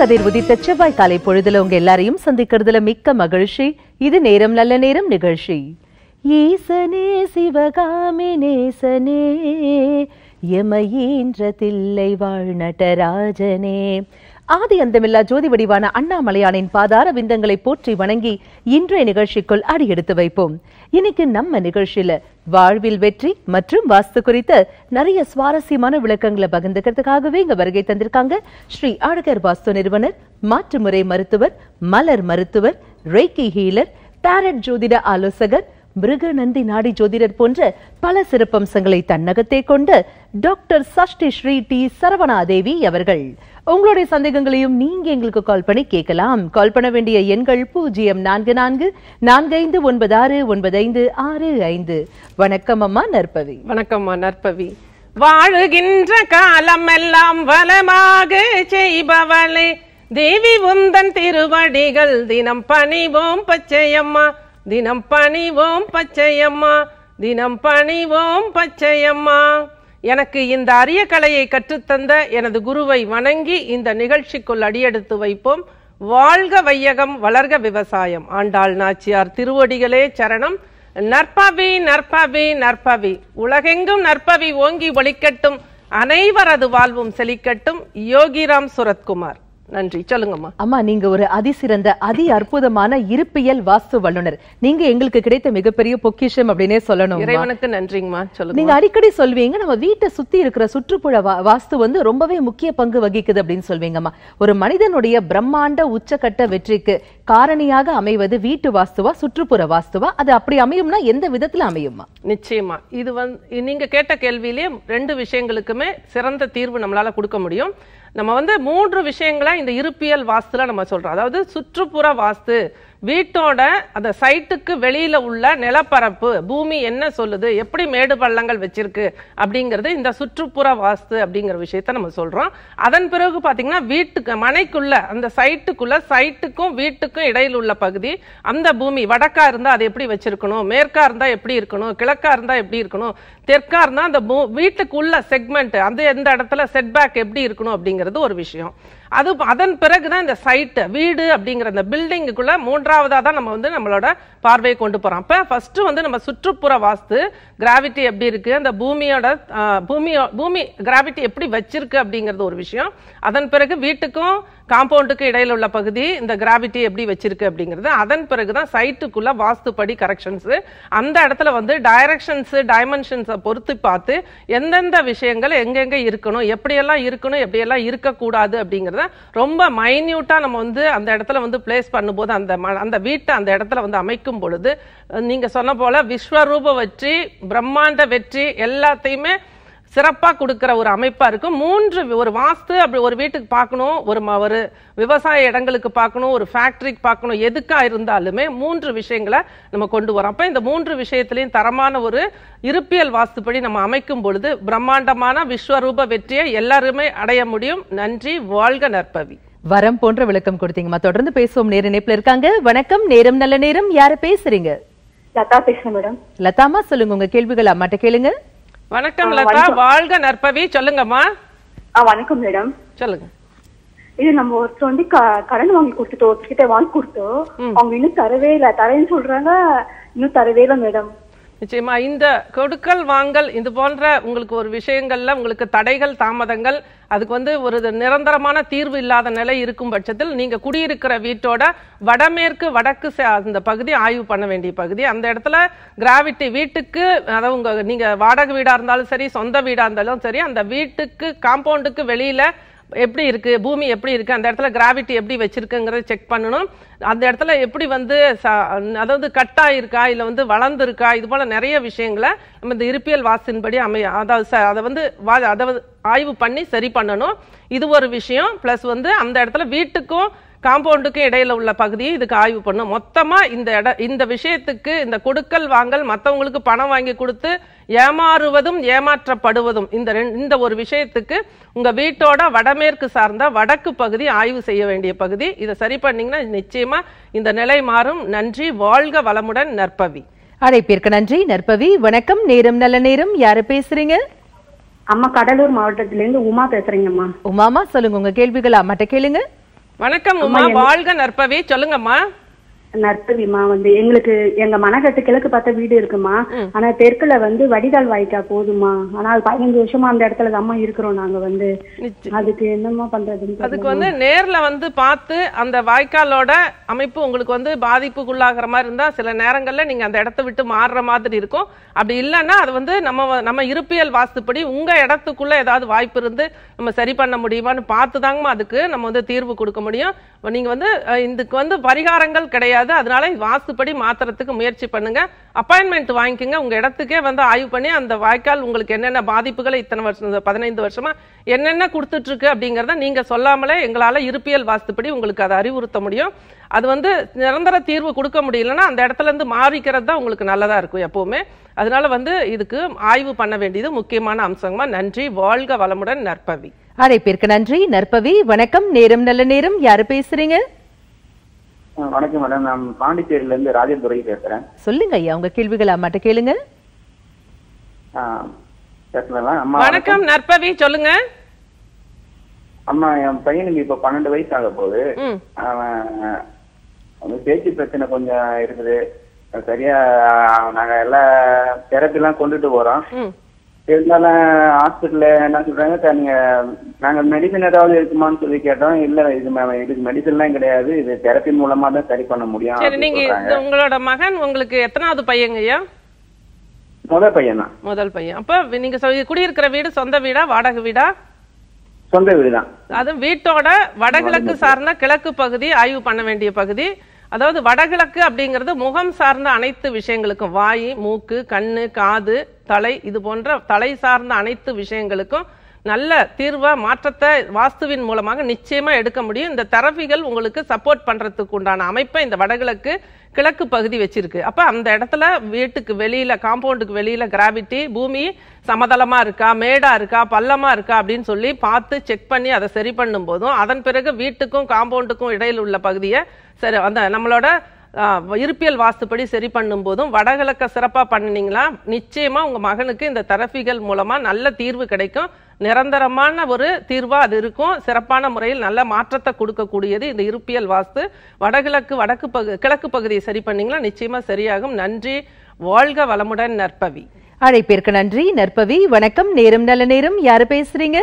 கதிர் உதித்த செவ்வாய் காலை பொழுதுல உங்க எல்லாரையும் சந்திக்கிறதுல மிக்க மகிழ்ச்சி இது நேரம் நல்ல நேரம் நிகழ்ச்சி ஈசனே சிவகாமி நேசனே எமையீன்ற தில்லை வாழ் நடராஜனே ஆதி அந்தமில்லா ஜோதி வடிவான அண்ணாமலையானின் பாதார விந்தங்களை போற்றி வணங்கி இன்றைய நிகழ்ச்சிக்குள் அடியெடுத்து வைப்போம் இன்னைக்கு நம்ம நிகழ்ச்சியில வாழ்வில் வெற்றி மற்றும் வாஸ்து குறித்த நிறைய சுவாரஸ்யமான விளக்கங்களை பகிர்ந்துக்கிறதுக்காகவே இங்க வருகை தந்திருக்காங்க ஸ்ரீ ஆடகர் வாஸ்து நிறுவனர் மாற்றுமுறை மருத்துவர் மலர் மருத்துவர் ரேக்கி ஹீலர் டாரட் ஜோதிட ஆலோசகர் மிருகநந்தி நாடி ஜோதிடர் போன்ற பல சிறப்பம்சங்களை தன்னகத்தே கொண்ட டாக்டர் சஷ்டி ஸ்ரீ டி சரவணாதேவி அவர்கள் உங்களுடைய சந்தேகங்களையும் நீங்க எங்களுக்கு கால் பண்ணி கேட்கலாம் கால் பண்ண வேண்டிய எண்கள் பூஜ்ஜியம் நான்கு நான்கு நான்கு ஐந்து ஒன்பது ஆறு ஒன்பது ஐந்து ஆறு ஐந்து வணக்கம் அம்மா நற்பவி வணக்கம்மா நற்பவி வாழுகின்ற காலமெல்லாம் வளமாக செய்பவளே தேவி உந்தன் திருவடிகள் தினம் பணிவோம் பச்சையம்மா தினம் பணிவோம் பச்சையம்மா தினம் பணிவோம் பச்சையம்மா எனக்கு இந்த அரிய கலையை கற்றுத்தந்த எனது குருவை வணங்கி இந்த நிகழ்ச்சிக்குள் அடியெடுத்து வைப்போம் வாழ்க வையகம் வளர்க விவசாயம் ஆண்டாள் நாச்சியார் திருவடிகளே சரணம் நற்பவி நற்பவி நற்பவி உலகெங்கும் நற்பவி ஓங்கி ஒளிக்கட்டும் அனைவரது வாழ்வும் செழிக்கட்டும் யோகிராம் சுரத்குமார் நன்றி சொல்லுங்கம்மா அம்மா நீங்க ஒரு அதிசிறந்த அதி அற்புதமான இருப்பியல் வாஸ்து வல்லுனர் நீங்க எங்களுக்கு கிடைத்த மிகப்பெரிய பொக்கிஷம் அப்படின்னே சொல்லணும் இறைவனுக்கு நன்றிங்கம்மா சொல்லுங்க நீங்க அடிக்கடி சொல்வீங்க நம்ம வீட்டை சுத்தி இருக்கிற சுற்றுப்புற வா- வாஸ்து வந்து ரொம்பவே முக்கிய பங்கு வகிக்குது அப்படின்னு சொல்வீங்கம்மா ஒரு மனிதனுடைய பிரம்மாண்ட உச்சக்கட்ட வெற்றிக்கு காரணியாக அமைவது வீட்டு வாஸ்துவா சுற்றுப்புற வாஸ்துவா அது அப்படி அமையும்னா எந்த விதத்துல அமையுமா நிச்சயமா இது வந்து நீங்க கேட்ட கேள்வியிலே ரெண்டு விஷயங்களுக்குமே சிறந்த தீர்வு நம்மளால கொடுக்க முடியும் நம்ம வந்து மூன்று விஷயங்களை இந்த இருப்பியல் வாஸ்துல நம்ம சொல்றோம் அதாவது சுற்றுப்புற வாஸ்து வீட்டோட அந்த சைட்டுக்கு வெளியில உள்ள நிலப்பரப்பு பூமி என்ன சொல்லுது எப்படி மேடு பள்ளங்கள் வச்சிருக்கு அப்படிங்கிறது இந்த சுற்றுப்புற வாஸ்து அப்படிங்கிற விஷயத்த நம்ம சொல்றோம் அதன் பிறகு பாத்தீங்கன்னா வீட்டுக்கு மனைக்குள்ள அந்த சைட்டுக்குள்ள சைட்டுக்கும் வீட்டுக்கும் இடையில் உள்ள பகுதி அந்த பூமி வடக்கா இருந்தா அது எப்படி வச்சிருக்கணும் மேற்கா இருந்தா எப்படி இருக்கணும் கிழக்கா இருந்தா எப்படி இருக்கணும் தெற்கா இருந்தா அந்த பூ- வீட்டுக்குள்ள செக்மெண்ட் அந்த எந்த இடத்துல செட்பேக் எப்படி இருக்கணும் அப்படிங்கிறது ஒரு விஷயம் அது அதன் பிறகுதான் இந்த சைட்டு வீடு அப்படிங்கிற அந்த பில்டிங்குக்குள்ள மூன்றாவதா தான் நம்ம வந்து நம்மளோட பார்வையை கொண்டு போறோம் அப்ப ஃபர்ஸ்ட் வந்து நம்ம சுற்றுப்புற வாஸ்து கிராவிட்டி எப்படி இருக்கு அந்த பூமியோட ஆ, பூமி பூமி கிராவிட்டி எப்படி வச்சிருக்கு அப்படிங்கிறது ஒரு விஷயம் அதன் பிறகு வீட்டுக்கும் காம்பவுண்டுக்கு இடையில உள்ள பகுதி இந்த கிராவிட்டி எப்படி வச்சிருக்கு அப்படிங்கிறது அதன் பிறகுதான் சைட்டுக்குள்ள வாஸ்துப்படி கரெக்ஷன்ஸ் அந்த இடத்துல வந்து டைரக்ஷன்ஸ் டைமென்ஷன்ஸை பொறுத்து பார்த்து எந்தெந்த விஷயங்கள் எங்கெங்க இருக்கணும் எப்படியெல்லாம் இருக்கணும் எப்படியெல்லாம் இருக்கக்கூடாது அப்படிங்கிறத ரொம்ப மைன்யூட்டா நம்ம வந்து அந்த இடத்துல வந்து பிளேஸ் பண்ணும்போது அந்த ம- அந்த வீட்டை அந்த இடத்துல வந்து அமைக்கும் பொழுது அஹ், நீங்க சொன்ன போல விஸ்வரூப வெற்றி பிரம்மாண்ட வெற்றி எல்லாத்தையுமே சிறப்பா கொடுக்கிற ஒரு அமைப்பா இருக்கும் மூன்று வி- ஒரு வாஸ்து அப்படி ஒரு வீட்டுக்கு பார்க்கணும் ஒரு ம- ஒரு விவசாய இடங்களுக்கு பார்க்கணும் ஒரு ஃபேக்டரிக்கு பார்க்கணும் எதுக்கா இருந்தாலுமே மூன்று விஷயங்களை நம்ம கொண்டு வரோம் அப்ப இந்த மூன்று விஷயத்திலையும் தரமான ஒரு இருப்பியல் வாஸ்துப்படி நம்ம அமைக்கும் பொழுது பிரம்மாண்டமான விஸ்வரூப வெற்றியை எல்லாருமே அடைய முடியும் நன்றி வாழ்க நற்பவி வரம் போன்ற விளக்கம் கொடுத்தீங்கம்மா தொடர்ந்து பேசுவோம் நேர இணைப்புல இருக்காங்க வணக்கம் நேரம் நல்ல நேரம் யாரு பேசுறீங்க லதா பேசுறேன் மேடம் லதாமா சொல்லுங்க உங்க கேள்விகள் அம்மாட்ட கேளுங்க வணக்கம் லதா வாழ்க நற்பவி சொல்லுங்கம்மா ஆ வணக்கம் மேடம் சொல்லுங்க இது நம்ம ஒருத்தர் வந்து க- கடன் வாங்கி கொடுத்துட்டோம் ஒருத்தர்கிட்ட வாங்கி கொடுத்தோம் அவங்க இன்னும் தரவே இல்ல தரேன்னு சொல்றாங்க இன்னும் தரவே இல்ல மேடம் நிச்சயமா இந்த கொடுக்கல் வாங்கல் இது போன்ற உங்களுக்கு ஒரு விஷயங்கள்ல உங்களுக்கு தடைகள் தாமதங்கள் அதுக்கு வந்து ஒரு இது நிரந்தரமான தீர்வு இல்லாத நிலை இருக்கும் பட்சத்தில் நீங்க குடியிருக்கிற வீட்டோட வடமேற்கு வடக்கு ச- அந்த பகுதி ஆய்வு பண்ண வேண்டிய பகுதி அந்த இடத்துல கிராவிட்டி வீட்டுக்கு அதாவது உங்க நீங்க வாடகை வீடா இருந்தாலும் சரி சொந்த வீடா இருந்தாலும் சரி அந்த வீட்டுக்கு காம்பவுண்டுக்கு வெளியில எப்படி இருக்கு பூமி எப்படி இருக்கு அந்த இடத்துல கிராவிட்டி எப்படி வச்சிருக்குங்கிறத செக் பண்ணணும் அந்த இடத்துல எப்படி வந்து ச- அதாவது கட்டா இருக்கா இல்ல வந்து வளர்ந்து இருக்கா இது போல நிறைய விஷயங்களை நம்ம இந்த இருப்பியல் வாஸ்தின்படி அமைய அதாவது ச- அதை வந்து வா- அதை வந்து ஆய்வு பண்ணி சரி பண்ணணும் இது ஒரு விஷயம் பிளஸ் வந்து அந்த இடத்துல வீட்டுக்கும் காம்பவுண்டுக்கும் இடையில உள்ள பகுதியை இதுக்கு ஆய்வு பண்ணும் மொத்தமா இந்த இட இந்த விஷயத்துக்கு இந்த கொடுக்கல் வாங்கல் மத்தவங்களுக்கு பணம் வாங்கி கொடுத்து ஏமாறுவதும் ஏமாற்றப்படுவதும் இந்த ரெண்- இந்த ஒரு விஷயத்துக்கு உங்க வீட்டோட வடமேற்கு சார்ந்த வடக்கு பகுதி ஆய்வு செய்ய வேண்டிய பகுதி இதை சரி பண்ணீங்கன்னா நிச்சயமா இந்த நிலை மாறும் நன்றி வாழ்க வளமுடன் நற்பவி அழைப்பிற்கு நன்றி நற்பவி வணக்கம் நேரம் நல்ல நேரம் யாரு பேசுறீங்க அம்மா கடலூர் மாவட்டத்துல இருந்து உமா பேசுறேங்கம்மா உமாமா சொல்லுங்க உங்க கேள்விகள் அம்மாட்ட கேளுங்க வணக்கம் உமா வாழ்க நற்பவி சொல்லுங்கம்மா நர்த்தவிமா வந்து எங்களுக்கு எங்க மனக்கட்டு கிழக்கு பார்த்த வீடு இருக்குமா ஆனா தெற்குல வந்து வடிகால் வாய்க்கா போதுமா ஆனா அது பதினஞ்சு வருஷமா அந்த இடத்துல தாம்மா இருக்கிறோம் நாங்க வந்து நிச்சயம். அதுக்கு என்னம்மா பண்றதுன்னு அதுக்கு தெரியலம்மா. வந்து நேர்ல வந்து பார்த்து அந்த வாய்க்காலோட அமைப்பு உங்களுக்கு வந்து பாதிப்புக்குள்ளாகிற மாதிரி இருந்தா சில நேரங்கள்ல நீங்க அந்த இடத்த விட்டு மாறுற மாதிரி இருக்கும் அப்படி இல்லைன்னா அது வந்து நம்ம வ- நம்ம இருப்பியல் வாஸ்துப்படி உங்க இடத்துக்குள்ள ஏதாவது வாய்ப்பு இருந்து நம்ம சரி பண்ண முடியுமான்னு பார்த்து தாங்கம்மா அதுக்கு நம்ம வந்து தீர்வு கொடுக்க முடியும் நீங்க வந்து அஹ், இதுக்கு வந்து பரிகாரங்கள் கிடையாது அதனால வாஸ்துப்படி மாத்துறதுக்கு முயற்சி பண்ணுங்க அப்பாயின்மெண்ட் வாங்கிக்கோங்க உங்க இடத்துக்கே வந்து ஆய்வு பண்ணி அந்த வாய்க்கால் உங்களுக்கு என்னென்ன பாதிப்புகளை இத்தனை வருஷம் இந்த பதினைந்து வருஷமா என்னென்ன கொடுத்துட்டு இருக்கு அப்படிங்கறத நீங்க சொல்லாமலே எங்களால இருப்பியல் வாஸ்துப்படி உங்களுக்கு அதை அறிவுறுத்த முடியும் அது வந்து நிரந்தர தீர்வு கொடுக்க முடியலன்னா அந்த இடத்துல இருந்து மாறிக்கிறது தான் உங்களுக்கு நல்லதா இருக்கும் எப்பவுமே அதனால வந்து இதுக்கு ஆய்வு பண்ண வேண்டியது முக்கியமான அம்சங்கமா நன்றி வாழ்க வளமுடன் நற்பவி அழைப்பிற்கு நன்றி நற்பவி வணக்கம் நேரம் நல்ல நேரம் யாரு பேசுறீங்க ஆ, வணக்கம் மேடம் நான் பாண்டிச்சேரியில இருந்து ராஜதுரை பேசுறேன் சொல்லுங்க ஐயா உங்க கேள்விகள் அம்மாட்ட கேளுங்க ஆ, பேசலாம் அம்மா வணக்கம் நற்பவி சொல்லுங்க அம்மா என் பையனுக்கு இப்ப பன்னெண்டு வயசு ஆக போகுது ம் அவன் அவனுக்கு பேச்சு பிரச்சனை கொஞ்சம் இருக்குது அது சரியா நாங்க எல்லா தெரப்பி எல்லாம் கொண்டுட்டு போறோம் ம் இருந்தாலும் ஹாஸ்பிட்டல்ல என்ன சொல்றாங்க சார் நீங்க நாங்க மெடிசன் ஏதாவது இருக்குமான்னு சொல்லி கேட்டோம் இல்ல இது ம- இதுக்கு மெடிசன்லாம் கிடையாது இது தெரப்பி மூலமா தான் சரி பண்ண முடியும் சரி அப்படின்னு நீங்க சொல்றாங்க. இந்த உங்களோட மகன் உங்களுக்கு எத்தனாவது பையங்கய்யா முத பையன் தான் முதல் பையன் அப்ப நீங்க சொல்லி- குடியிருக்கிற வீடு சொந்த வீடா வாடகை வீடா சொந்த வீடு தான் அது வீட்டோட வடகிழக்கு சார்ந்த கிழக்கு பகுதி ஆய்வு பண்ண வேண்டிய பகுதி அதாவது வடகிழக்கு அப்படிங்கிறது முகம் சார்ந்த அனைத்து விஷயங்களுக்கும் வாய் மூக்கு கண்ணு காது தலை இது போன்ற தலை சார்ந்த அனைத்து விஷயங்களுக்கும் நல்ல தீர்வா மாற்றத்தை வாஸ்துவின் மூலமாக நிச்சயமா எடுக்க முடியும் இந்த தெரபிகள் உங்களுக்கு சப்போர்ட் பண்றதுக்கு உண்டான அமைப்பை இந்த வடகிழக்கு கிழக்கு பகுதி வச்சிருக்கு அப்ப அந்த இடத்துல வீட்டுக்கு வெளியில காம்பவுண்டுக்கு வெளியில கிராவிட்டி பூமி சமதளமா இருக்கா மேடா இருக்கா பள்ளமா இருக்கா அப்படின்னு சொல்லி பார்த்து செக் பண்ணி அதை சரி பண்ணும் போதும் அதன் பிறகு வீட்டுக்கும் காம்பவுண்டுக்கும் இடையில் உள்ள பகுதியை சரி அந்த நம்மளோட ஆ, இருப்பியல் வாஸ்துப்படி சரி பண்ணும் போதும் வடகிழக்க சிறப்பா பண்ணினீங்களா நிச்சயமா உங்க மகனுக்கு இந்த தெரபிகள் மூலமா நல்ல தீர்வு கிடைக்கும் நிரந்தரமான ஒரு தீர்வா அது இருக்கும் சிறப்பான முறையில் நல்ல மாற்றத்தை கொடுக்கக்கூடியது இந்த இருப்பியல் வாஸ்து வடகிழக்கு வடக்கு பகு கிழக்கு பகுதியை சரி பண்ணீங்களா நிச்சயமா சரியாகும் நன்றி வாழ்க வளமுடன் நற்பவி அழைப்பிற்கு நன்றி நற்பவி வணக்கம் நேரம் நல்ல நேரம் யாரு பேசுறீங்க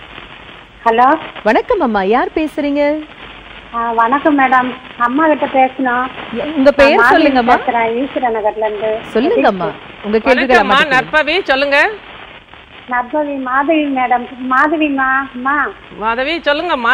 ஹலோ வணக்கம் அம்மா யார் பேசுறீங்க ஆ, வணக்கம் மேடம் அம்மா கிட்ட பேசணும் உங்க பெயர் நான் சொல்லுங்கம்மா பேசுறேன் ஈஸ்வர நகர்ல இருந்து சொல்லுங்கம்மா உங்க கேள்விகள் வணக்கம்மா அம்மாட்ட கேளுங்க. நற்பவி சொல்லுங்க நர்பவி மாதவி மேடம் மாதவிமா அம்மா மாதவி சொல்லுங்கம்மா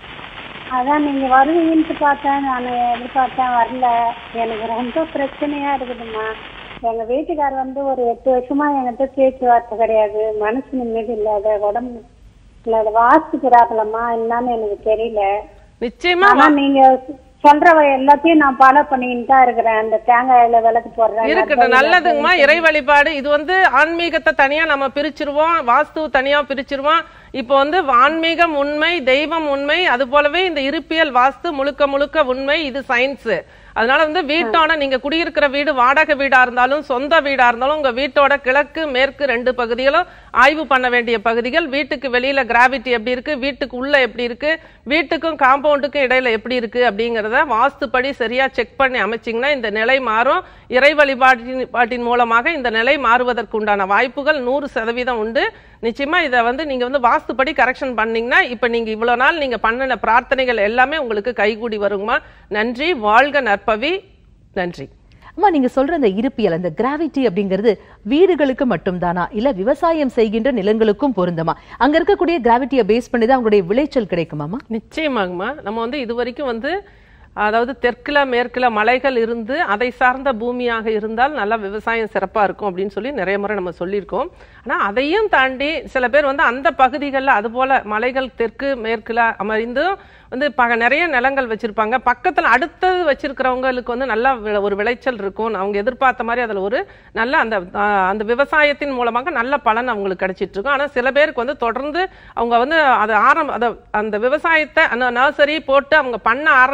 அதான் நீங்க வருவீங்கன்னு பார்த்தேன் நான் எதிர்பார்த்தேன் வரல எனக்கு ரொம்ப பிரச்சனையா இருக்குதும்மா எங்க வீட்டுக்கார் வந்து ஒரு எட்டு வருஷமா என்கிட்ட பேச்சுவார்த்தை கிடையாது மனசு நிம்மதி இல்லாத உடம்பு இல்லாத வாசிக்கிறாங்களம்மா என்னன்னு எனக்கு தெரியல நிச்சயமா ஆனா நீங்க சொல்றவ எல்லாத்தையும் நான் ஃபாலோ பண்ணிக்கிட்டு தான் இருக்கிறேன் அந்த தேங்காயில விளக்கு போடுறேன் இருக்கட்டும் நல்லதுங்கம்மா இறை வழிபாடு இது வந்து ஆன்மீகத்தை தனியா நம்ம பிரிச்சிருவோம் வாஸ்து தனியா பிரிச்சிருவோம் இப்போ வந்து ஆன்மீகம் உண்மை தெய்வம் உண்மை அது போலவே இந்த இருப்பியல் வாஸ்து முழுக்க முழுக்க உண்மை இது சயின்ஸ் அதனால வந்து வீட்டோட நீங்க குடியிருக்கிற வீடு வாடகை வீடா இருந்தாலும் சொந்த வீடா இருந்தாலும் உங்க வீட்டோட கிழக்கு மேற்கு ரெண்டு பகுதிகளும் ஆய்வு பண்ண வேண்டிய பகுதிகள் வீட்டுக்கு வெளியில கிராவிட்டி எப்படி இருக்கு வீட்டுக்கு உள்ள எப்படி இருக்கு வீட்டுக்கும் காம்பவுண்டுக்கும் இடையில எப்படி இருக்கு அப்படிங்கறத வாஸ்துப்படி சரியா செக் பண்ணி அமைச்சிங்கன்னா இந்த நிலை மாறும் இறை வழிபாட்டின் பாட்டின் மூலமாக இந்த நிலை மாறுவதற்கு உண்டான வாய்ப்புகள் நூறு சதவீதம் உண்டு நிச்சயமா இதை வந்து நீங்க வந்து வாஸ்துப்படி கரெக்ஷன் பண்ணீங்கன்னா இப்ப நீங்க இவ்வளவு நாள் நீங்க பண்ணின பிரார்த்தனைகள் எல்லாமே உங்களுக்கு கைகூடி வருங்கம்மா நன்றி வாழ்க நற்பவி நன்றி அம்மா நீங்க சொல்ற அந்த இருப்பியல் அந்த கிராவிட்டி அப்படிங்கிறது வீடுகளுக்கு மட்டும்தானா இல்ல விவசாயம் செய்கின்ற நிலங்களுக்கும் பொருந்தமா அங்க இருக்கக்கூடிய கிராவிட்டியை பேஸ் பண்ணி தான் அவங்களுடைய விளைச்சல் கிடைக்குமாமா நிச்சயமாங்கம்மா நம்ம வந்து இது வரைக்கும் வந்து அதாவது தெற்குல மேற்குல மலைகள் இருந்து அதை சார்ந்த பூமியாக இருந்தால் நல்லா விவசாயம் சிறப்பா இருக்கும் அப்படின்னு சொல்லி நிறைய முறை நம்ம சொல்லியிருக்கோம் ஆனா அதையும் தாண்டி சில பேர் வந்து அந்த பகுதிகளில் அது போல மலைகள் தெற்கு மேற்குல அமைந்தும் வந்து பக நிறைய நிலங்கள் வச்சிருப்பாங்க பக்கத்துல அடுத்தது வச்சிருக்கிறவங்களுக்கு வந்து நல்லா வி- ஒரு விளைச்சல் இருக்கும் அவங்க எதிர்பார்த்த மாதிரி அதுல ஒரு நல்ல அந்த ஆஹ், அந்த விவசாயத்தின் மூலமாக நல்ல பலன் அவங்களுக்கு கிடைச்சிட்டு இருக்கும் ஆனா சில பேருக்கு வந்து தொடர்ந்து அவங்க வந்து அதை ஆரம் அதை அந்த விவசாயத்தை அந்த நர்சரி போட்டு அவங்க பண்ண ஆரம்பிக்கும் போது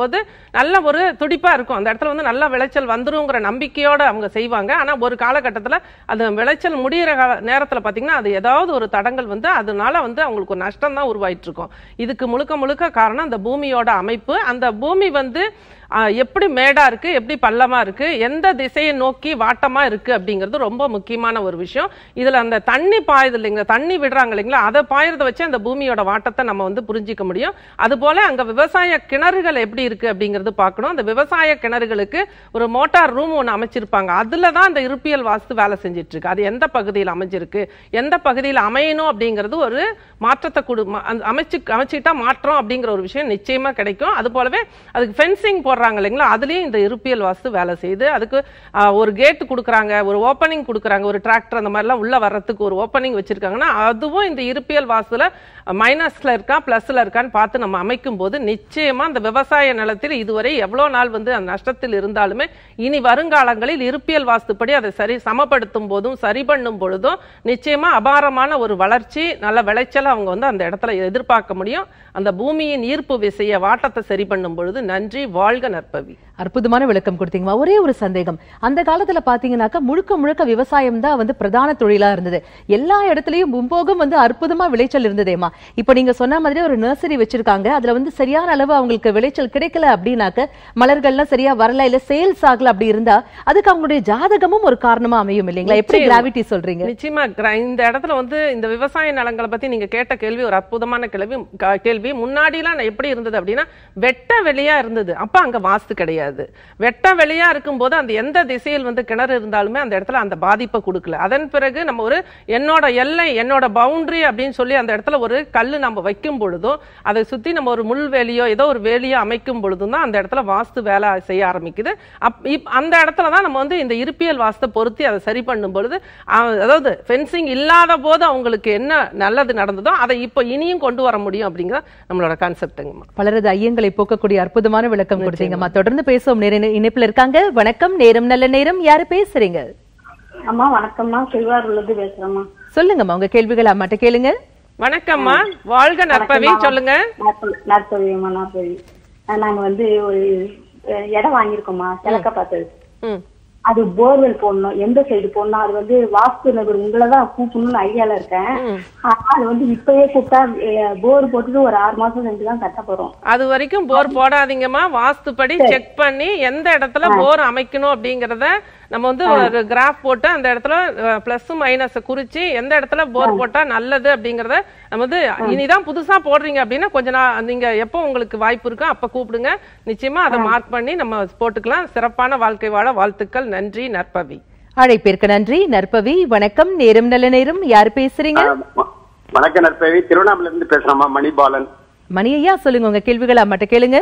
பார்க்கும்போது நல்ல ஒரு துடிப்பா இருக்கும் அந்த இடத்துல வந்து நல்ல விளைச்சல் வந்துருங்கிற நம்பிக்கையோட அவங்க செய்வாங்க ஆனா ஒரு காலகட்டத்துல அது விளைச்சல் முடியிற கால நேரத்துல பாத்தீங்கன்னா அது ஏதாவது ஒரு தடங்கள் வந்து அதனால வந்து அவங்களுக்கு ஒரு நஷ்டம் தான் உருவாயிட்டு இருக்கும் இதுக்கு முழுக்க முழுக்க காரணம் அந்த பூமியோட அமைப்பு அந்த பூமி வந்து ஆஹ், எப்படி மேடா இருக்கு எப்படி பள்ளமா இருக்கு எந்த திசையை நோக்கி வாட்டமா இருக்கு அப்படிங்கிறது ரொம்ப முக்கியமான ஒரு விஷயம் இதுல அந்த தண்ணி பாயுது இல்லைங்களா தண்ணி விடுறாங்க இல்லைங்களா அதை பாயறத வச்சு அந்த பூமியோட வாட்டத்தை நம்ம வந்து புரிஞ்சிக்க முடியும் அது போல அங்க விவசாய கிணறுகள் எப்படி இருக்கு அப்படிங்கிறது பார்க்கணும் அந்த விவசாய கிணறுகளுக்கு ஒரு மோட்டார் ரூம் ஒன்று அமைச்சிருப்பாங்க அதுல தான் அந்த இருப்பியல் வாஸ்து வேலை செஞ்சுட்டு இருக்கு அது எந்த பகுதியில் அமைஞ்சிருக்கு எந்த பகுதியில் அமையணும் அப்படிங்கிறது ஒரு மாற்றத்தை கொடு ம- அந்த அமைச்சு அமைச்சுக்கிட்டா மாற்றம் அப்படிங்கிற ஒரு விஷயம் நிச்சயமா கிடைக்கும் அது போலவே அதுக்கு ஃபென்சிங் போடுறாங்க இல்லைங்களா அதுலயும் இந்த இருப்பியல் வாஸ்து வேலை செய்யுது அதுக்கு ஆஹ், ஒரு கேட் கொடுக்குறாங்க ஒரு ஓப்பனிங் கொடுக்குறாங்க ஒரு டிராக்டர் அந்த மாதிரிலாம் உள்ள வர்றதுக்கு ஒரு ஓப்பனிங் வச்சிருக்காங்கன்னா அதுவும் இந்த இருப்பியல் வாஸ்துல மைனஸ்ல இருக்கா பிளஸ்ல இருக்கான்னு பார்த்து நம்ம அமைக்கும் போது நிச்சயமா அந்த விவசாய நிலத்தில் இதுவரை எவ்வளவு நாள் வந்து அந்த நஷ்டத்தில் இருந்தாலுமே இனி வருங்காலங்களில் இருப்பியல் வாஸ்துப்படி அதை சரி சமப்படுத்தும் போதும் சரி பண்ணும் பொழுதும் நிச்சயமா அபாரமான ஒரு வளர்ச்சி நல்ல விளைச்சலை அவங்க வந்து அந்த இடத்துல எதிர்பார்க்க முடியும் அந்த பூமியின் ஈர்ப்பு விசைய வாட்டத்தை சரி பண்ணும் பொழுது நன்றி வாழ்க நற்பவி அற்புதமான விளக்கம் கொடுத்தீங்கம்மா ஒரே ஒரு சந்தேகம் அந்த காலத்துல பாத்தீங்கன்னாக்கா முழுக்க முழுக்க விவசாயம் தான் வந்து பிரதான தொழிலா இருந்தது எல்லா இடத்துலயும் மும்போகம் வந்து அற்புதமா விளைச்சல் இருந்ததேம்மா இப்ப நீங்க சொன்ன மாதிரி ஒரு நர்சரி வச்சிருக்காங்க அதுல வந்து சரியான அளவு அவங்களுக்கு விளைச்சல் கிடைக்கல அப்படின்னாக்க மலர்கள்லாம் சரியா வரல இல்ல சேல்ஸ் ஆகல அப்படி இருந்தா அதுக்கு அவங்களுடைய ஜாதகமும் ஒரு காரணமா அமையும் இல்லைங்களா எப்படி நிச்சயமா. கிராவிட்டி சொல்றீங்க நிச்சயமா கிர- இந்த இடத்துல வந்து இந்த விவசாய நிலங்களை பத்தி நீங்க கேட்ட கேள்வி ஒரு அற்புதமான கேள்வி க- கேள்வி முன்னாடிலாம் நான் எப்படி இருந்தது அப்படின்னா வெட்ட வெளியா இருந்தது அப்ப அங்க வாஸ்து கிடையாது வெட்ட வெளியா இருக்கும்போது அந்த எந்த திசையில் வந்து கிணறு இருந்தாலுமே அந்த இடத்துல அந்த பாதிப்பை கொடுக்கல அதன் பிறகு நம்ம ஒரு என்னோட எல்லை என்னோட பவுண்டரி அப்படின்னு சொல்லி அந்த இடத்துல ஒரு கல்லு நம்ம வைக்கும் பொழுதும் அதை சுத்தி நம்ம ஒரு முள் வேலியோ ஏதோ ஒரு வேலியோ அமைக்கும் பொழுதும் தான் அந்த இடத்துல வாஸ்து வேலை செய்ய ஆரம்பிக்குது அப் இப் அந்த இடத்துல தான் நம்ம வந்து இந்த இருப்பியல் வாஸ்தை பொருத்தி அதை சரி பண்ணும் பொழுது அஹ், அதாவது ஃபென்சிங் இல்லாத போது அவங்களுக்கு என்ன நல்லது நடந்ததோ அதை இப்போ இனியும் கொண்டு வர முடியும் அப்படிங்கிற நம்மளோட கான்செப்ட்டுங்கம்மா பலரது ஐயங்களை போக்கக்கூடிய அற்புதமான விளக்கம் கொடுத்தீங்கம்மா தொடர்ந்து பேசுவோம் நேர இணைப்புல இருக்காங்க வணக்கம் நேரம் நல்ல நேரம் யாரு பேசுறீங்க அம்மா வணக்கம்மா திருவாரூர்லேருந்து பேசுறேம்மா சொல்லுங்கம்மா உங்க கேள்விகள் அம்மாட்ட கேளுங்க வணக்கம்மா வாழ்க நற்பவி சொல்லுங்க நற்பதியம்மா நற்பதி நாங்க வந்து ஒரு அஹ், இடம் வாங்கியிருக்கோம்மா கிழக்க பார்த்தது ம் அது போர்வெல் போடணும் எந்த சைடு போடணும் அது வந்து வாஸ்து நகர் உங்களை தான் கூப்பிடணும்னு ஐடியால இருக்கேன் ஆனா அது வந்து இப்பயே கூப்பிட்டா போர் போட்டுட்டு ஒரு ஆறு மாசம் செஞ்சு தான் கட்ட போறோம் அது வரைக்கும் போர் போடாதீங்கம்மா வாஸ்துப்படி செக் பண்ணி எந்த இடத்துல போர் அமைக்கணும் அப்படிங்கறத நம்ம வந்து ஒரு கிராஃப் போட்டு அந்த இடத்துல பிளஸ் மைனஸ் குறிச்சு எந்த இடத்துல போர் போட்டா நல்லது அப்படிங்கறத நம்ம வந்து இனிதான் புதுசா போடுறீங்க அப்படின்னா கொஞ்ச நாள் நீங்க எப்போ உங்களுக்கு வாய்ப்பு இருக்கோ அப்ப கூப்பிடுங்க நிச்சயமா அதை மார்க் பண்ணி நம்ம போட்டுக்கலாம் சிறப்பான வாழ்க்கை வாழ வாழ்த்துக்கள் நன்றி நற்பவி அழைப்பிற்கு நன்றி நற்பவி வணக்கம் நேரம் நல்ல நேரம் யார் பேசுறீங்க வ- வணக்கம் நற்பவி திருவண்ணாமலை இருந்து பேசுறேம்மா மணிபாலன் மணி ஐயா சொல்லுங்க உங்க கேள்விகள் அம்மாட்ட கேளுங்க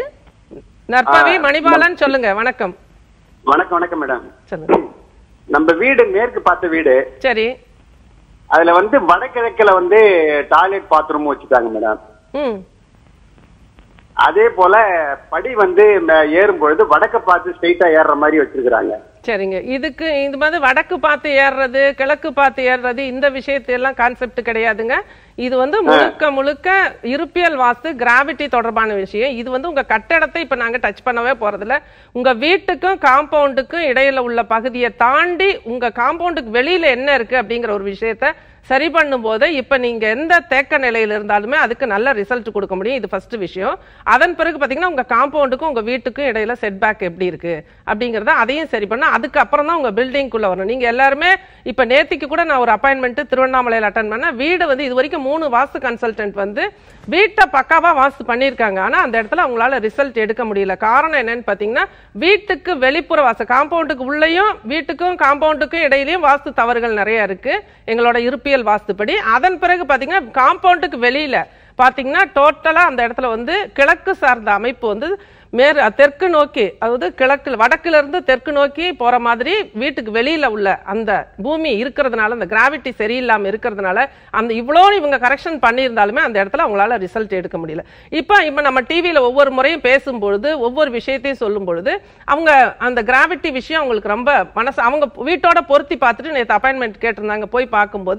நற்பவி மணிபாலன் சொல்லுங்க வணக்கம் வணக்கம் வணக்கம் மேடம் சொல்லுங்க நம்ம வீடு மேற்கு பார்த்த வீடு சரி அதுல வந்து வடகிழக்குல வந்து டாய்லெட் பாத்ரூம் வச்சுட்டாங்க மேடம் ம் அதே போல படி வந்து ம- ஏறும் பொழுது வடக்க பார்த்து ஸ்ட்ரைட்டா ஏறுற மாதிரி வச்சிருக்காங்க சரிங்க இதுக்கு இது மாதிரி வடக்கு பார்த்து ஏறுறது கிழக்கு பார்த்து ஏறுறது இந்த விஷயத்தையெல்லாம் கான்செப்ட் கிடையாதுங்க இது வந்து முழுக்க முழுக்க இருப்பியல் வாஸ்து கிராவிட்டி தொடர்பான விஷயம் இது வந்து உங்க கட்டடத்தை இப்ப நாங்க டச் பண்ணவே போறதில்ல உங்க வீட்டுக்கும் காம்பவுண்டுக்கும் இடையில உள்ள பகுதியை தாண்டி உங்க காம்பவுண்டுக்கு வெளியில என்ன இருக்கு அப்படிங்கிற ஒரு விஷயத்த சரி பண்ணும்போது இப்ப நீங்க எந்த தேக்க நிலையில இருந்தாலுமே அதுக்கு நல்ல ரிசல்ட் கொடுக்க முடியும் இது ஃபர்ஸ்ட் விஷயம் அதன் பிறகு பாத்தீங்கன்னா உங்க காம்பவுண்டுக்கும் உங்க வீட்டுக்கும் இடையில செட் பேக் எப்படி இருக்கு அப்படிங்கறத அதையும் சரி பண்ண அதுக்கு அப்புறம் தான் உங்க பில்டிங்குள்ள வரணும் நீங்க எல்லாருமே இப்ப நேத்திக்கு கூட நான் ஒரு அப்பாயின்மெண்ட் திருவண்ணாமலையில அட்டன் பண்ண வீடு வந்து இது வரைக்கும் மூணு வாஸ்து கன்சல்டன்ட் வந்து வீட்டை பக்காவா வாஸ்து பண்ணியிருக்காங்க ஆனா அந்த இடத்துல அவங்களால ரிசல்ட் எடுக்க முடியல காரணம் என்னன்னு பாத்தீங்கன்னா வீட்டுக்கு வெளிப்புற வாசல் காம்பவுண்டுக்கு உள்ளேயும் வீட்டுக்கும் காம்பவுண்டுக்கும் இடையிலயும் வாஸ்து தவறுகள் நிறைய இருக்கு எங்களோட இருப்பியல் வாஸ்துப்படி அதன் பிறகு பாத்தீங்கன்னா காம்பவுண்டுக்கு வெளியில பாத்தீங்கன்னா டோட்டலா அந்த இடத்துல வந்து கிழக்கு சார்ந்த அமைப்பு வந்து மேற் தெற்கு நோக்கி அதாவது கிழக்கு வடக்குல இருந்து தெற்கு நோக்கி போற மாதிரி வீட்டுக்கு வெளியில உள்ள அந்த பூமி இருக்கிறதுனால அந்த கிராவிட்டி சரியில்லாம இருக்கிறதுனால அந்த இவ்வளோ இவங்க கரெக்ஷன் பண்ணியிருந்தாலுமே அந்த இடத்துல அவங்களால ரிசல்ட் எடுக்க முடியல இப்போ இப்போ நம்ம டிவியில ஒவ்வொரு முறையும் பேசும்பொழுது ஒவ்வொரு விஷயத்தையும் சொல்லும் பொழுது அவங்க அந்த கிராவிட்டி விஷயம் அவங்களுக்கு ரொம்ப மனசு அவங்க வீட்டோட பொருத்தி பார்த்துட்டு நேற்று அப்பாயின்மெண்ட் கேட்டிருந்தாங்க போய் பார்க்கும்போது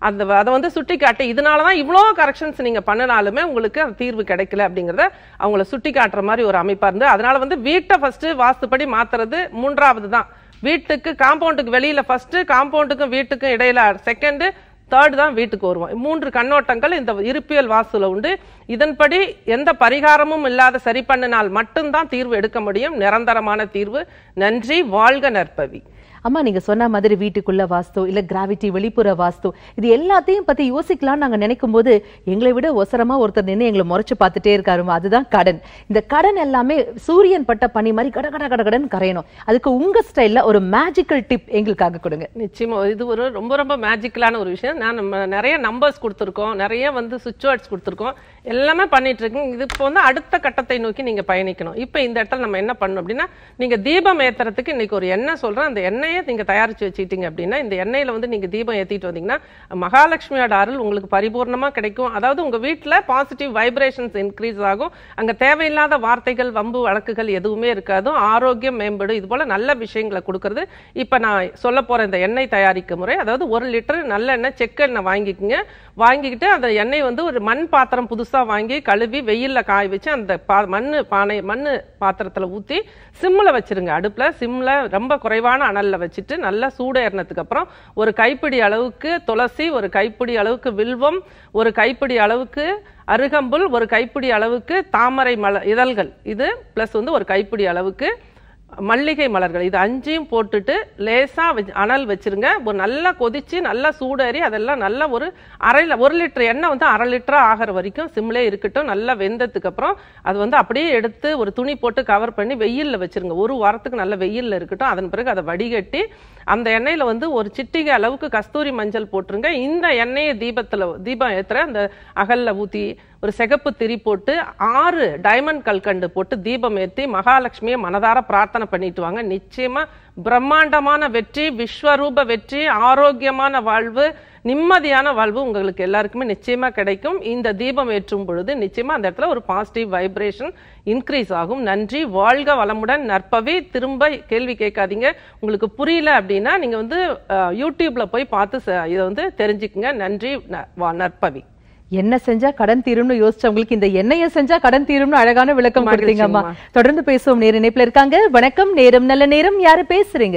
அந்த அதை வந்து சுட்டி காட்டி இதனால தான் இவ்வளோ கரெக்ஷன்ஸ் நீங்க பண்ணினாலுமே உங்களுக்கு அந்த தீர்வு கிடைக்கல அப்படிங்கிறத அவங்கள சுட்டி காட்டுற மாதிரி ஒரு அமைப்பா இருந்து அதனால வந்து வீட்டை ஃபர்ஸ்ட் வாஸ்துப்படி மாத்துறது மூன்றாவது தான் வீட்டுக்கு காம்பவுண்டுக்கு வெளியில ஃபர்ஸ்ட் காம்பவுண்டுக்கும் வீட்டுக்கும் இடையில செகண்ட் தேர்ட் தான் வீட்டுக்கு வருவோம் மூன்று கண்ணோட்டங்கள் இந்த இருப்பியல் வாஸ்துல உண்டு இதன்படி எந்த பரிகாரமும் இல்லாத சரி பண்ணினால் மட்டும்தான் தீர்வு எடுக்க முடியும் நிரந்தரமான தீர்வு நன்றி வாழ்க நற்பவி அம்மா நீங்க சொன்ன மாதிரி வீட்டுக்குள்ள வாஸ்து இல்ல கிராவிட்டி வெளிப்புற வாஸ்து இது எல்லாத்தையும் பத்தி யோசிக்கலாம்னு நாங்க நினைக்கும் போது எங்களை விட ஒசரமா ஒருத்தர் நின்று எங்களை முறைச்சு பார்த்துட்டே இருக்காருமா அதுதான் கடன் இந்த கடன் எல்லாமே சூரியன் பட்ட பனி மாதிரி கட கட கட கடன் கரையணும் அதுக்கு உங்க ஸ்டைல்ல ஒரு மேஜிக்கல் டிப் எங்களுக்காக கொடுங்க நிச்சயமா இது ஒரு ரொம்ப ரொம்ப மேஜிக்கலான ஒரு விஷயம் நான் நம்ம நிறைய நம்பர்ஸ் கொடுத்துருக்கோம் நிறைய வந்து சுவிட்ச் வேர்ட்ஸ் கொடுத்துருக்கோம் எல்லாமே பண்ணிட்டு இருக்கோம் இது இப்போ வந்து அடுத்த கட்டத்தை நோக்கி நீங்க பயணிக்கணும் இப்போ இந்த இடத்துல நம்ம என்ன பண்ணணும் அப்படின்னா நீங்க தீபம் ஏத்துறதுக்கு இன்னைக்கு ஒரு எண்ணெய் சொல்றேன் அந்த எண்ணெயை நீங்க தயாரிச்சு வச்சுக்கிட்டீங்க அப்படின்னா இந்த எண்ணெயில வந்து நீங்க தீபம் ஏத்திட்டு வந்தீங்கன்னா மகாலட்சுமியோட அருள் உங்களுக்கு பரிபூர்ணமா கிடைக்கும் அதாவது உங்க வீட்டுல பாசிட்டிவ் வைப்ரேஷன்ஸ் இன்க்ரீஸ் ஆகும் அங்க தேவையில்லாத வார்த்தைகள் வம்பு வழக்குகள் எதுவுமே இருக்காது ஆரோக்கியம் மேம்படும் இது போல நல்ல விஷயங்களை கொடுக்கறது இப்ப நான் சொல்ல போற இந்த எண்ணெய் தயாரிக்கும் முறை அதாவது ஒரு லிட்டர் நல்லெண்ணெய் செக்கெண்ணெய் வாங்கிக்கோங்க வாங்கிக்கிட்டு அந்த எண்ணெய் வந்து ஒரு மண் பாத்திரம் புதுசா வாங்கி கழுவி வெயில்ல காய வச்சு அந்த பா மண்ணு பானை மண்ணு பாத்திரத்துல ஊத்தி சிம்ல வச்சிருங்க அடுப்புல சிம்ல ரொம்ப குறைவான அனல்ல வச்சுட்டு நல்லா சூடேறினதுக்கு அப்புறம் ஒரு கைப்பிடி அளவுக்கு துளசி ஒரு கைப்பிடி அளவுக்கு வில்வம் ஒரு கைப்பிடி அளவுக்கு அருகம்புல் ஒரு கைப்பிடி அளவுக்கு தாமரை மல இதழ்கள் இது பிளஸ் வந்து ஒரு கைப்பிடி அளவுக்கு மல்லிகை மலர்கள் இது அஞ்சையும் போட்டுட்டு லேசா வச்சு- அனல் வச்சிருங்க ஒரு நல்லா கொதிச்சு நல்லா சூடேறி அதெல்லாம் நல்லா ஒரு அரை ல- ஒரு லிட்டர் எண்ணெய் வந்து அரை லிட்டரா ஆகிற வரைக்கும் சிம்லே இருக்கட்டும் நல்லா வெந்ததுக்கு அப்புறம் அது வந்து அப்படியே எடுத்து ஒரு துணி போட்டு கவர் பண்ணி வெயில்ல வச்சிருங்க ஒரு வாரத்துக்கு நல்ல வெயில்ல இருக்கட்டும் அதன் பிறகு அதை வடிகட்டி அந்த எண்ணெயில வந்து ஒரு சிட்டிகை அளவுக்கு கஸ்தூரி மஞ்சள் போட்டுருங்க இந்த எண்ணெயை தீபத்துல தீபம் ஏத்துற அந்த அகல்ல ஊத்தி ஒரு சிகப்பு திரி போட்டு ஆறு டைமண்ட் கல்கண்டு போட்டு தீபம் ஏத்தி மகாலட்சுமியை மனதார பிரார்த்தனை பண்ணிட்டு வாங்க நிச்சயமா பிரம்மாண்டமான வெற்றி விஸ்வரூப வெற்றி ஆரோக்கியமான வாழ்வு நிம்மதியான வாழ்வு உங்களுக்கு எல்லாருக்குமே நிச்சயமா கிடைக்கும் இந்த தீபம் ஏற்றும் பொழுது நிச்சயமா அந்த இடத்துல ஒரு பாசிட்டிவ் வைப்ரேஷன் இன்க்ரீஸ் ஆகும் நன்றி வாழ்க வளமுடன் நற்பவி திரும்ப கேள்வி கேட்காதீங்க உங்களுக்கு புரியல அப்படின்னா நீங்க வந்து அஹ், யூடியூப்ல போய் பார்த்து ச- இதை வந்து தெரிஞ்சுக்குங்க நன்றி ந- வா- நற்பவி என்ன செஞ்சா கடன் தீரும்னு யோசிச்சவங்களுக்கு இந்த எண்ணெயை செஞ்சா கடன் தீரும்னு அழகான விளக்கம் கொடுத்தீங்கம்மா தொடர்ந்து பேசுவோம் நேர இணைப்புல இருக்காங்க வணக்கம் நேரம் நல்ல நேரம் யாரு பேசுறீங்க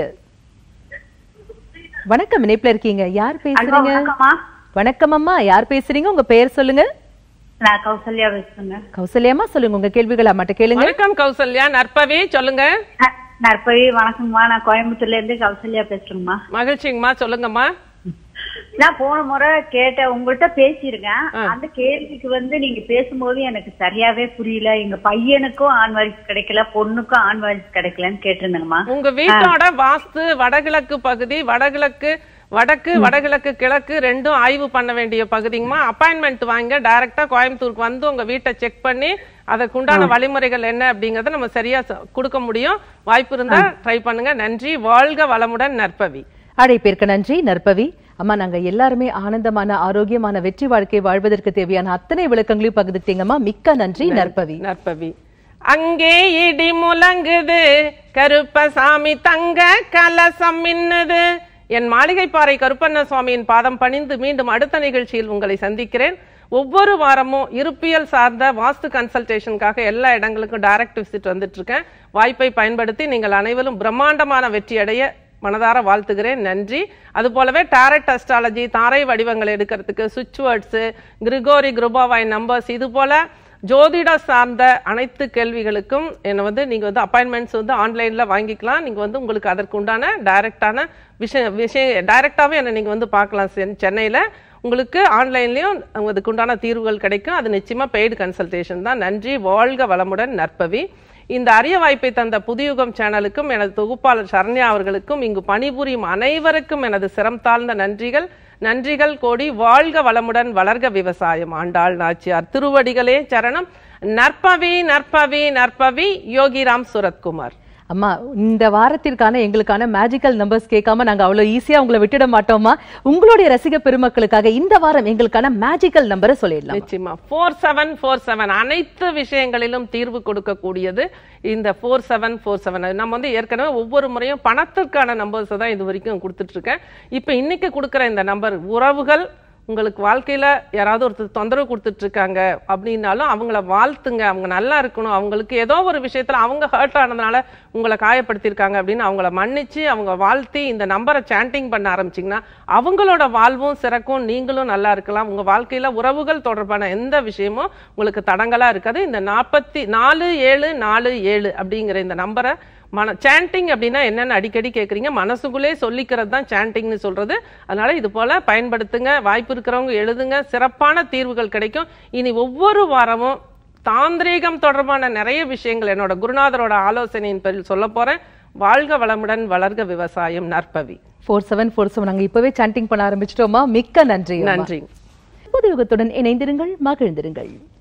வணக்கம் இணைப்புல இருக்கீங்க யார் பேசுறீங்க வணக்கம்மா வணக்கம் அம்மா யார் பேசுறீங்க உங்க பெயர் சொல்லுங்க நான் கௌசல்யா பேசுறேங்க கௌசல்யாமா சொல்லுங்க உங்க கேள்விகள் அம்மாட்ட கேளுங்க வணக்கம் கௌசல்யா நற்பவி சொல்லுங்க ந- நற்பவி வணக்கம்மா நான் கோயம்புத்தூர்ல இருந்து கௌசல்யா பேசுறேங்கம்மா மகிழ்ச்சிங்கம்மா சொல்லுங்கம்மா நான் போன முறை கேட்ட உங்கள்கிட்ட பேசியிருக்கேன் அந்த கேள்விக்கு வந்து நீங்க பேசும்போது எனக்கு சரியாவே புரியல எங்க பையனுக்கும் ஆண் வாரிசு கிடைக்கல பொண்ணுக்கும் ஆண் வாரிசு கிடைக்கலன்னு கேட்டிருந்தேங்கம்மா உங்க வீட்டோட வாஸ்து வடகிழக்கு பகுதி வடகிழக்கு வடக்கு வடகிழக்கு கிழக்கு ரெண்டும் ஆய்வு பண்ண வேண்டிய பகுதிங்கம்மா அப்பாயின்மெண்ட் வாங்க டைரக்டா கோயம்புத்தூருக்கு வந்து உங்க வீட்டை செக் பண்ணி அதுக்குண்டான வழிமுறைகள் என்ன அப்படிங்கறத நம்ம சரியா ச- கொடுக்க முடியும் வாய்ப்பு இருந்தா ட்ரை பண்ணுங்க நன்றி வாழ்க வளமுடன் நற்பவி அழைப்பிற்கு நன்றி நற்பவி அம்மா நாங்க எல்லாருமே ஆனந்தமான ஆரோக்கியமான வெற்றி வாழ்க்கை வாழ்வதற்கு தேவையான அத்தனை விளக்கங்களையும் பகிர்ந்துட்டீங்கம்மா மிக்க நன்றி நற்பவி நற்பவி அங்கே இடி முழங்குது கருப்பசாமி தங்க கலசம் மின்னுது என் மாளிகைப்பாறை கருப்பண்ண சுவாமியின் பாதம் பணிந்து மீண்டும் அடுத்த நிகழ்ச்சியில் உங்களை சந்திக்கிறேன் ஒவ்வொரு வாரமும் இருப்பியல் சார்ந்த வாஸ்து கன்சல்டேஷனுக்காக எல்லா இடங்களுக்கும் டைரக்ட் விசிட் வந்துட்டு இருக்கேன் வாய்ப்பை பயன்படுத்தி நீங்கள் அனைவரும் பிரம்மாண்டமான வெற்றி அடைய மனதார வாழ்த்துகிறேன் நன்றி அது போலவே டாரட் அஸ்ட்ராலஜி தாரை வடிவங்கள் எடுக்கிறதுக்கு சுவிட்ச் வேர்ட்ஸு கிரிகோரி குருபாவாய் நம்பர்ஸ் இது போல ஜோதிட சார்ந்த அனைத்து கேள்விகளுக்கும் என்னை வந்து நீங்கள் வந்து அப்பாயின்மெண்ட்ஸ் வந்து ஆன்லைனில் வாங்கிக்கலாம் நீங்கள் வந்து உங்களுக்கு அதற்கு உண்டான டைரக்டான விஷயம் விஷயம் டைரெக்டாகவே என்னை நீங்கள் வந்து பார்க்கலாம் சென்னையில் உங்களுக்கு ஆன்லைன்லேயும் அதுக்கு உண்டான தீர்வுகள் கிடைக்கும் அது நிச்சயமாக பெய்டு கன்சல்டேஷன் தான் நன்றி வாழ்க வளமுடன் நற்பவி இந்த அரிய வாய்ப்பை தந்த புதியுகம் சேனலுக்கும் எனது தொகுப்பாளர் சரண்யா அவர்களுக்கும் இங்கு பணிபுரியும் அனைவருக்கும் எனது சிரம் தாழ்ந்த நன்றிகள் நன்றிகள் கோடி வாழ்க வளமுடன் வளர்க விவசாயம் ஆண்டாள் நாச்சியார் திருவடிகளே சரணம் நற்பவி நற்பவி நற்பவி யோகிராம் சுரத்குமார் அம்மா இந்த வாரத்திற்கான எங்களுக்கான மேஜிக்கல் நம்பர்ஸ் கேட்காம நாங்க அவ்வளவு ஈஸியா உங்களை விட்டுட மாட்டோமா உங்களுடைய ரசிக பெருமக்களுக்காக இந்த வாரம் எங்களுக்கான மேஜிக்கல் நம்பரை சொல்லிடலாம் நிச்சயமா ஃபோர் செவன் ஃபோர் செவன் அனைத்து விஷயங்களிலும் தீர்வு கொடுக்கக்கூடியது இந்த ஃபோர் செவன் ஃபோர் செவன் நம்ம வந்து ஏற்கனவே ஒவ்வொரு முறையும் பணத்திற்கான நம்பர்ஸ் தான் இது வரைக்கும் கொடுத்துட்டு இருக்கேன் இப்போ இன்னைக்கு கொடுக்குற இந்த நம்பர் உறவுகள் உங்களுக்கு வாழ்க்கையில யாராவது ஒருத்தர் தொந்தரவு கொடுத்துட்டு இருக்காங்க அப்படின்னாலும் அவங்கள வாழ்த்துங்க அவங்க நல்லா இருக்கணும் அவங்களுக்கு ஏதோ ஒரு விஷயத்துல அவங்க ஹர்ட் ஆனதுனால உங்களை காயப்படுத்தியிருக்காங்க அப்படின்னு அவங்கள மன்னிச்சு அவங்க வாழ்த்தி இந்த நம்பரை சாண்டிங் பண்ண ஆரம்பிச்சிங்கன்னா அவங்களோட வாழ்வும் சிறக்கும் நீங்களும் நல்லா இருக்கலாம் உங்க வாழ்க்கையில உறவுகள் தொடர்பான எந்த விஷயமும் உங்களுக்கு தடங்கலா இருக்காது இந்த நாற்பத்தி நாலு ஏழு நாலு ஏழு அப்படிங்கிற இந்த நம்பரை மன சாண்டிங் அப்படின்னா என்னன்னு அடிக்கடி கேட்குறீங்க மனசுக்குள்ளே சொல்லிக்கிறது தான் சாண்டிங்னு சொல்றது அதனால இது போல பயன்படுத்துங்க வாய்ப்பு இருக்கிறவங்க எழுதுங்க சிறப்பான தீர்வுகள் கிடைக்கும் இனி ஒவ்வொரு வாரமும் தாந்திரீகம் தொடர்பான நிறைய விஷயங்கள் என்னோட குருநாதரோட ஆலோசனையின் பேரில் சொல்ல போறேன் வாழ்க வளமுடன் வளர்க விவசாயம் நற்பவி ஃபோர் செவன் ஃபோர் செவன் நாங்க இப்பவே சாண்டிங் பண்ண ஆரம்பிச்சிட்டோமா மிக்க நன்றி அம்மா. நன்றி புது யுகத்துடன் இணைந்திருங்கள் மகிழ்ந்திருங்கள்